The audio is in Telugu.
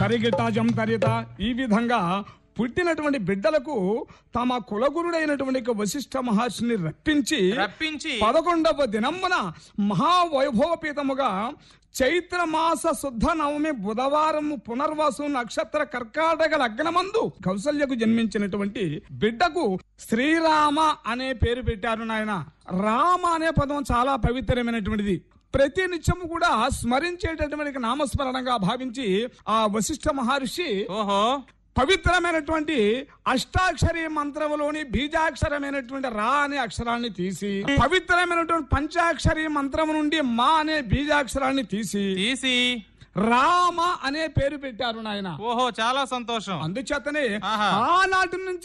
తరిగిటాజం తరిత ఈ విధంగా పుట్టినటువంటి బిడ్డలకు తమ కులగురుడైనటువంటి వశిష్ఠ మహర్షిని రప్పించి రప్పించి పదకొండవ దినమున మహావైభవపీతముగా చైత్ర మాస శుద్ధ నవమి బుధవారం పునర్వాసు నక్షత్ర కర్కాటక లగ్నమందు కౌసల్యకు జన్మించినటువంటి బిడ్డకు శ్రీరామ అనే పేరు పెట్టారు నాయన రామ అనే పదం చాలా పవిత్రమైనటువంటిది ప్రతి నిత్యము కూడా స్మరించేటటువంటి నామస్మరణంగా భావించి ఆ వశిష్ఠ మహర్షి ఓహో పవిత్రమైనటువంటి అష్టాక్షరి మంత్రములోని బీజాక్షరమైనటువంటి రా అనే అక్షరాన్ని తీసి పవిత్రమైనటువంటి పంచాక్షరి మంత్రము నుండి మా అనే బీజాక్షరాన్ని తీసి తీసి రామ అనే పేరు పెట్టారు నాయన ఓహో చాలా సంతోషం అందుచేతనే ఆహా. ఆనాటి నుంచి